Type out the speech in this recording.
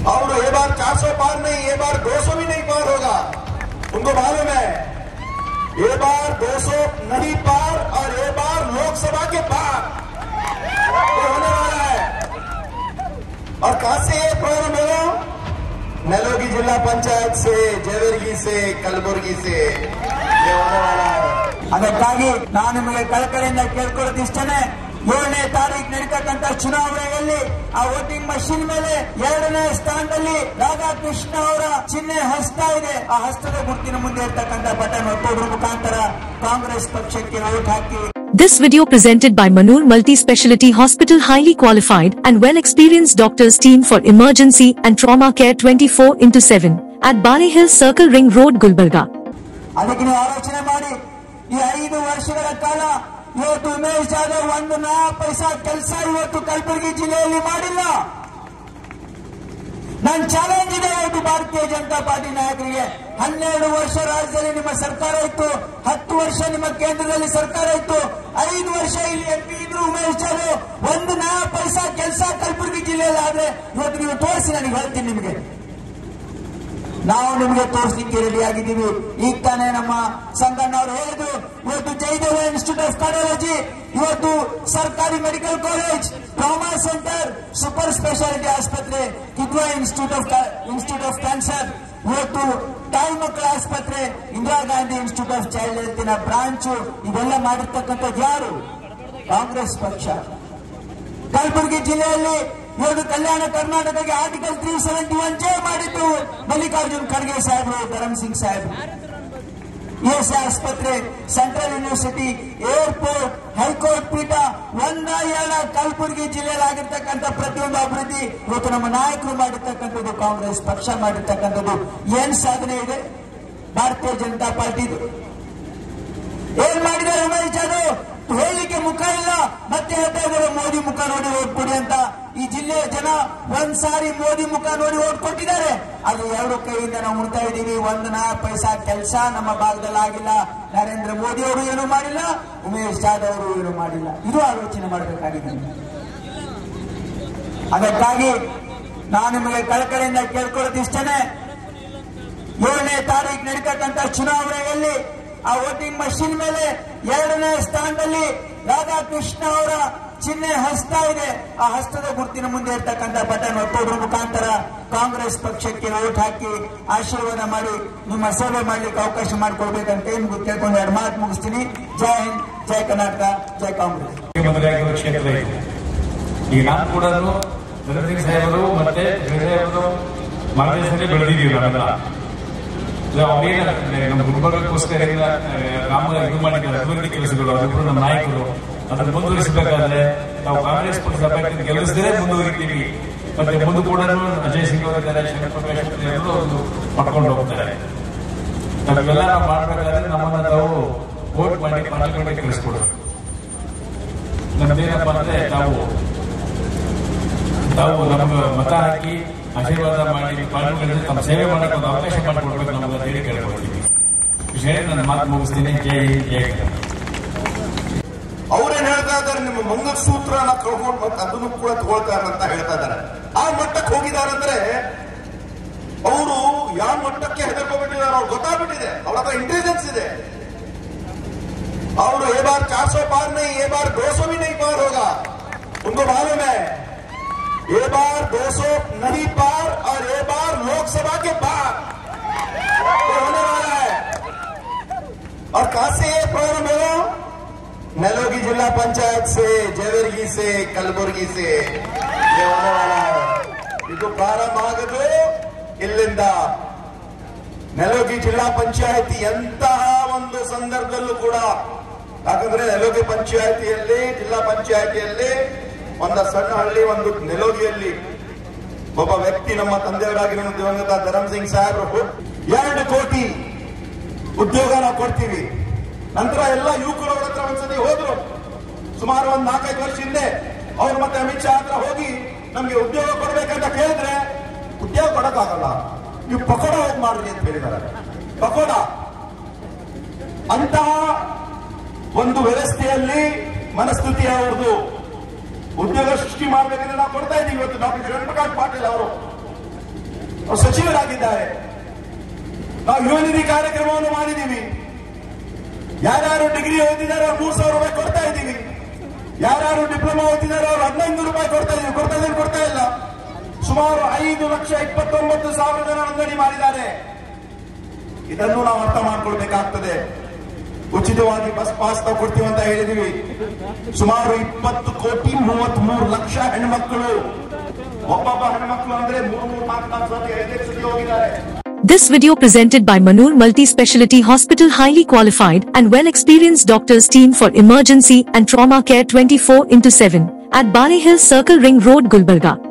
और ये बार 400 पार नहीं ये बार 200 भी नहीं पार होगा तुमको मालूम है ये बार 200 नहीं पार और ये बार लोकसभा के पार ये होने वाला है और कहां से ये प्रोग्राम होगा नेलोगी जिला पंचायत से जयवर्गी से कलबुर्गी से ये होने वाला है ಅದಕ್ಕಾಗಿ ನಾನು ನಿಮಗೆ ಕಳಕಳಿಯಿಂದ ಕೇಳ್ಕೊಳ್ಳೋದು ಇಷ್ಟನೇ ಏಳನೇ ತಾರೀಕು ನಡೀತಕ್ಕಂತ ಚುನಾವಣೆಯಲ್ಲಿ ಆ ವೋಟಿಂಗ್ ಮಷಿನ್ ಮೇಲೆ ಎರಡನೇ ಸ್ಥಾನದಲ್ಲಿ ರಾಧಾಕೃಷ್ಣ ಅವರ ಚಿಹ್ನೆ ಹಸ್ತ ಇದೆ ಆ ಹಸ್ತದ ಗುರುತಿನ ಮುಂದೆ ಇರ್ತಕ್ಕಂಥ ಬಟನ್ ಒತ್ತೋದ್ರ ಮುಖಾಂತರ ಕಾಂಗ್ರೆಸ್ ಪಕ್ಷಕ್ಕೆ ವೋಟ್ ಹಾಕಿ This video presented by Manur Multi-Speciality Hospital highly qualified and well-experienced doctors team for emergency and trauma care 24 into 7 at Bali Hills Circle Ring Road, Gulbarga. ಅದಕ್ಕೆ ನೀವು ಆಲೋಚನೆ ಮಾಡಿ ಈ ಐದು ವರ್ಷಗಳ ಕಾಲ ಇವತ್ತು ಉಮೇಶ್ ಜಾಧವ್ ಒಂದು ನಯಾ ಪೈಸಾ ಕೆಲಸ ಇವತ್ತು ಕಲಬುರಗಿ ಜಿಲ್ಲೆಯಲ್ಲಿ ಮಾಡಿಲ್ಲ ನನ್ನ ಚಾಲೆಂಜ್ ಇದೆ ಇವತ್ತು ಭಾರತೀಯ ಜನತಾ ಪಾರ್ಟಿ ನಾಯಕರಿಗೆ ಹನ್ನೆರಡು ವರ್ಷ ರಾಜ್ಯದಲ್ಲಿ ನಿಮ್ಮ ಸರ್ಕಾರ ಇತ್ತು ಹತ್ತು ವರ್ಷ ನಿಮ್ಮ ಕೇಂದ್ರದಲ್ಲಿ ಸರ್ಕಾರ ಇತ್ತು ಐದು ವರ್ಷ ಇಲ್ಲಿ ಎಂ ಪಿ ಇದ್ರು ಉಮೇಶ್ ಜಾಧವ್ ಒಂದು ನಯಾ ಪೈಸಾ ಕೆಲಸ ಕಲಬುರಗಿ ಜಿಲ್ಲೆಯಲ್ಲಿ ಆದ್ರೆ ಇವತ್ತು ನೀವು ತೋರಿಸಿ ನನಗೆ ಹೇಳ್ತೀನಿ ನಿಮಗೆ ನಾವು ನಿಮಗೆ ತೋರಿಸಲಿಕ್ಕೆ ರೆಡಿ ಆಗಿದ್ದೀವಿ ಈಗ ತಾನೇ ನಮ್ಮ ಸಂಗಣ್ಣವರು ಹೇಳಿದ್ರು ಇವತ್ತು ಜಯದೇವ ಇನ್ಸ್ಟಿಟ್ಯೂಟ್ ಆಫ್ ಕಾರ್ಡಿಯಾಲಜಿ ಇವತ್ತು ಸರ್ಕಾರಿ medical college trauma centre super speciality ಆಸ್ಪತ್ರೆ Kidwai institute of institute of cancer ಇವತ್ತು ತಾಯಿ ಮಕ್ಕಳ ಆಸ್ಪತ್ರೆ Indira Gandhi institute of child ಹೆಲ್ತಿನ ಬ್ರಾಂಚ್ ಇವೆಲ್ಲ ಮಾಡಿರ್ತಕ್ಕಂಥದ್ದು ಯಾರು ಕಾಂಗ್ರೆಸ್ ಪಕ್ಷ ಕಲಬುರಗಿ ಜಿಲ್ಲೆಯಲ್ಲಿ ಇವತ್ತು ಕಲ್ಯಾಣ ಕರ್ನಾಟಕಕ್ಕೆ article three seventy one J ಮಾಡಿದ್ದು ಮಲ್ಲಿಕಾರ್ಜುನ್ ಖರ್ಗೆ ಸಾಹೇಬರು ಧರಮ್ ಸಿಂಗ್ ಸಾಹೇಬ್ ಎಸ್ ಆಸ್ಪತ್ರೆ ಸೆಂಟ್ರಲ್ ಯೂನಿವರ್ಸಿಟಿ ಏರ್ಪೋರ್ಟ್ ಹೈಕೋರ್ಟ್ ಪೀಠ ಒಂದ ಏಳ ಕಲಬುರಗಿ ಜಿಲ್ಲೆಯಲ್ಲಿ ಆಗಿರ್ತಕ್ಕಂಥ ಪ್ರತಿಯೊಂದು ಅಭಿವೃದ್ಧಿ ಇವತ್ತು ನಮ್ಮ ನಾಯಕರು ಮಾಡಿರ್ತಕ್ಕಂಥದ್ದು ಕಾಂಗ್ರೆಸ್ ಪಕ್ಷ ಮಾಡಿರ್ತಕ್ಕಂಥದ್ದು ಏನ್ ಸಾಧನೆ ಇದೆ ಭಾರತೀಯ ಜನತಾ ಪಾರ್ಟಿದು ಏನ್ ಮಾಡಿದ್ದಾರೆ ಉಮೇಶ್ ಜಾಧವ್ ಹೇಳಲಿಕ್ಕೆ ಮುಖ ಇಲ್ಲ ಮತ್ತೆ ಹೇಳ್ತಾ ಇದ್ದಾರೆ ಮೋದಿ ಮುಖ ನೋಡಿ ಓಟ್ ಕೊಡಿ ಅಂತ ಈ ಜಿಲ್ಲೆಯ ಜನ ಒಂದ್ ಸಾರಿ ಮೋದಿ ಮುಖ ನೋಡಿ ಓಟ್ ಕೊಟ್ಟಿದ್ದಾರೆ ಅದು ಎರಡು ಕೈಯಿಂದ ನಾವು ಮುಡ್ತಾ ಇದ್ದೀವಿ ಒಂದು ನಾ ಪೈಸಾ ಕೆಲಸ ನಮ್ಮ ಭಾಗದಲ್ಲಿ ಆಗಿಲ್ಲ ನರೇಂದ್ರ ಮೋದಿ ಅವರು ಏನು ಮಾಡಿಲ್ಲ ಉಮೇಶ್ ಜಾಧವ್ ಅವರು ಏನು ಮಾಡಿಲ್ಲ ಇದು ಆಲೋಚನೆ ಮಾಡಬೇಕಾಗಿದೆ ಅದಕ್ಕಾಗಿ ನಾನು ನಿಮಗೆ ಕಳಕಳಿಯಿಂದ ಕೇಳ್ಕೊಳ್ಳೋದು ಇಷ್ಟನೇ ಏಳನೇ ತಾರೀಕು ನಡೀತಕ್ಕಂಥ ಚುನಾವಣೆಯಲ್ಲಿ ಆ ವೋಟಿಂಗ್ ಮಷಿನ್ ಮೇಲೆ ಎರಡನೇ ಸ್ಥಾನದಲ್ಲಿ ರಾಧಾಕೃಷ್ಣ ಅವರ ಚಿಹ್ನೆ ಹಸ್ತ ಇದೆ ಆ ಹಸ್ತದ ಗುರುತಿನ ಮುಂದೆ ಇರ್ತಕ್ಕಂಥ ಬಟನ್ ಒತ್ತೋದ್ರ ಮುಖಾಂತರ ಕಾಂಗ್ರೆಸ್ ಪಕ್ಷಕ್ಕೆ ವೋಟ್ ಹಾಕಿ ಆಶೀರ್ವಾದ ಮಾಡಿ ನಿಮ್ಮ ಸೇವೆ ಮಾಡ್ಲಿಕ್ಕೆ ಅವಕಾಶ ಮಾಡಿಕೊಡ್ಬೇಕಂತ ನಿಮ್ಗೆ ಕೇಳ್ಕೊಂಡು ಎರಡು ಮಾತು ಮುಗಿಸ್ತೀನಿ ಜೈ ಹಿಂದ್ ಜೈ ಕರ್ನಾಟಕ ಜೈ ಕಾಂಗ್ರೆಸ್ ಮುಖ್ಯಮಂತ್ರಿಯಾಗಿರುವ ಕ್ಷೇತ್ರ ಇದು ಈಗ ನಾನು ಕೂಡ ನರೇಂದ್ರ ಸಾಹೇಬರು ಮತ್ತೆ ಸಾಹೇಬರು ಮಾರ್ಗದರ್ಶನದಲ್ಲಿ ಬೆಳೆದಿದ್ದೀವಿ ನಾವೆಲ್ಲ ಇದು ಅವೇನ ನಮ್ಮ ಗುಲ್ಬರ್ಗಕ್ಕೋಸ್ಕರ ಎಲ್ಲ, ಆ, ರಾಮ ಇದು ಮಾಡಿದ್ದಾರೆ ಅಭಿವೃದ್ಧಿ ಕೆಲಸಗಳು ಅದೊಬ್ಬರು ನಮ್ಮ ನಾಯಕರು ಅದನ್ನು ಮುಂದುವರಿಸಬೇಕಾದ್ರೆ ನಾವು ಕಾಂಗ್ರೆಸ್ ಪಕ್ಷದ ಅಭ್ಯರ್ಥಿ ಗೆಲ್ಲಿಸದೇ ಮುಂದುವರಿತೀವಿ ಮತ್ತೆ ಮುಂದೆ ಕೂಡ ಅಜಯ್ ಸಿಂಗ್ ಅವರಿದ್ದಾರೆ ಶಂಕರ್ ಪ್ರಕಾಶ್ ಅವರಿದ್ದಾರೆ, ಎಲ್ಲರೂ ಒಂದು ಮಾಡ್ಕೊಂಡು ಹೋಗ್ತಾರೆ ನಾವೆಲ್ಲ ನಾವು ಮಾಡ್ಬೇಕಾದ್ರೆ ನಮ್ಮನ್ನ ತಾವು ವೋಟ್ ಮಾಡಿ ಪಾರ್ಲಿಮೆಂಟ್ಗೆ ಕಳಿಸ್ಕೊಡ್ಬೇಕು ನಮ್ದೇನಪ್ಪ ಅಂದ್ರೆ ತಾವು ತಾವು ನಮ್ಗೆ ಮತ ಹಾಕಿ ಆಶೀರ್ವಾದ ಮಾಡಿ ಪಾರ್ಲಿಮೆಂಟ್ ತಮ್ಮ ಸೇವೆ ಮಾಡಕ್ಕೆ ಒಂದು ಅವಕಾಶ ಮಾಡಿಕೊಡ್ಬೇಕು ನಮ್ಗೆ ಅಂತ ಹೇಳಿ ಕೇಳ್ಕೊಳ್ತೀವಿ ವಿಷಯ ನನ್ನ ಮಾತು ಮುಗಿಸ್ತೀನಿ ಜೈ ಹಿಂದ್, ಜೈ ಕರ್ನಾಟಕ. ಅವ್ರೇನ್ ಹೇಳ್ತಾ ಇದ್ದಾರೆ ನಿಮ್ಮ ಮಂಗಲಸೂತ್ರನ ಕಳ್ಕೊಂಡು ಮತ್ತೆ ಅದನ್ನು ಕೂಡ ತಗೊಳ್ತಾರೆ ಅಂತ ಹೇಳ್ತಾ ಇದ್ದಾರೆ ಆ ಮಟ್ಟಕ್ಕೆ ಹೋಗಿದ್ದಾರೆ ಅಂದ್ರೆ ಅವರು ಯಾವ ಮಟ್ಟಕ್ಕೆ ಹೆದರ್ಕೊಂಡ್ಬಿಟ್ಟಿದ್ದಾರೆ ಅವ್ರು ಗೊತ್ತಾಗ್ಬಿಟ್ಟಿದೆ ಅವ್ರ ಹತ್ರ ಇಂಟೆಲಿಜೆನ್ಸ್ ಇದೆ ಅವರು ये बार 400 पार नहीं ये बार 200 भी नहीं पार होगा उनको मालूम है ये बार 200 नहीं पार और ये बार लोकसभा के पार ये होने वाला है और कहां से ये प्रोग्राम होगा नेलोगी जिला पंचायत से जयवर्गी से कलबुर्गी से ये होने वाला है ಇದು ಪ್ರಾರಂಭ ಆಗದು ಇಲ್ಲಿಂದ ನೆಲೋಗಿ ಜಿಲ್ಲಾ ಪಂಚಾಯತಿ ಎಂತಹ ಒಂದು ಸಂದರ್ಭದಲ್ಲೂ ಕೂಡ ಯಾಕಂದ್ರೆ ನೆಲೋಗಿ ಪಂಚಾಯತಿಯಲ್ಲಿ ಜಿಲ್ಲಾ ಪಂಚಾಯತಿಯಲ್ಲಿ ಒಂದು ಸಣ್ಣ ಹಳ್ಳಿ ಒಂದು ನೆಲೋಗಿಯಲ್ಲಿ ಒಬ್ಬ ವ್ಯಕ್ತಿ ನಮ್ಮ ತಂದೆಯವರಾಗಿರೋ ದಿವಂಗತ ಧರಮ್ ಸಿಂಗ್ ಸಾಹೇಬರು ಎರಡು ಕೋಟಿ ಉದ್ಯೋಗ ನಾವು ಕೊಡ್ತೀವಿ ನಂತರ ಎಲ್ಲ ಯುವಕರು ಅವ್ರ ಹತ್ರ ಒಂದ್ಸತಿ ಹೋದ್ರು ಸುಮಾರು ಒಂದ್ ನಾಲ್ಕೈದು ವರ್ಷ ಹಿಂದೆ ಅವ್ರು ಮತ್ತೆ ಅಮಿತ್ ಶಾ ಹತ್ರ ಹೋಗಿ ನಮ್ಗೆ ಉದ್ಯೋಗ ಕೊಡ್ಬೇಕಂತ ಕೇಳಿದ್ರೆ ಉದ್ಯೋಗ ಕೊಡಕ್ಕಾಗಲ್ಲ ನೀವು ಪಕೋಡ ಹೋಗಿ ಮಾಡ್ರಿ ಅಂತ ಹೇಳಿದ್ದಾರೆ ಪಕೋಡ ಅಂತಹ ಒಂದು ವ್ಯವಸ್ಥೆಯಲ್ಲಿ ಮನಸ್ಥಿತಿ ಅವ್ರದ್ದು ಉದ್ಯೋಗ ಸೃಷ್ಟಿ ಮಾಡ್ಬೇಕಂದ್ರೆ ನಾವು ಕೊಡ್ತಾ ಇದ್ದೀವಿ ಇವತ್ತು ಡಾಕ್ಟರ್ ಜಗನ್ಪ್ರಕಾಶ್ ಪಾಟೀಲ್ ಅವರು ಅವ್ರು ಸಚಿವರಾಗಿದ್ದಾರೆ ನಾವು ಯುವ ನಿಧಿ ಕಾರ್ಯಕ್ರಮವನ್ನು ಮಾಡಿದ್ದೀವಿ ಯಾರ್ಯಾರು ಡಿಗ್ರಿ ಓದಿದ್ದಾರೆ ಅವ್ರು ಮೂರ್ ಸಾವಿರ ರೂಪಾಯಿ ಕೊಡ್ತಾ ಇದ್ದೀವಿ ಯಾರ್ಯಾರು ಡಿಪ್ಲೊಮಾ ಓದಿದ್ದಾರೆ ಅವ್ರು ಹದಿನೈದು ರೂಪಾಯಿ ಕೊಡ್ತಾ ಇದೀವಿ ಕೊಡ್ತಾ ಇದೀವಿ ಕೊಡ್ತಾ ಇಲ್ಲ ಸುಮಾರು ಐದು ಲಕ್ಷ ಇಪ್ಪತ್ತೊಂಬತ್ತು ಸಾವಿರ ಜನ ನೋಂದಣಿ ಮಾಡಿದ್ದಾರೆ ಇದನ್ನು ನಾವು ಅರ್ಥ ಮಾಡ್ಕೊಳ್ಬೇಕಾಗ್ತದೆ ಉಚಿತವಾಗಿ ಬಸ್ ಪಾಸ್ ನಾವು ಕೊಡ್ತೀವಿ ಅಂತ ಹೇಳಿದೀವಿ ಸುಮಾರು ಇಪ್ಪತ್ತು ಕೋಟಿ ಮೂವತ್ತ್ ಮೂರು ಲಕ್ಷ ಹೆಣ್ಮಕ್ಳು ಒಬ್ಬೊಬ್ಬ ಹೆಣ್ಮಕ್ಳು ಅಂದ್ರೆ ಮೂರು ಮೂರು ನಾಲ್ಕು ನಾಲ್ಕು ಸತಿ ಐದೈದು ಸತಿ ಹೋಗಿದ್ದಾರೆ This video presented by Manur Multi Speciality Hospital highly qualified and well experienced doctors team for emergency and trauma care 24 into 7 at Bali Hills Circle Ring Road Gulbarga.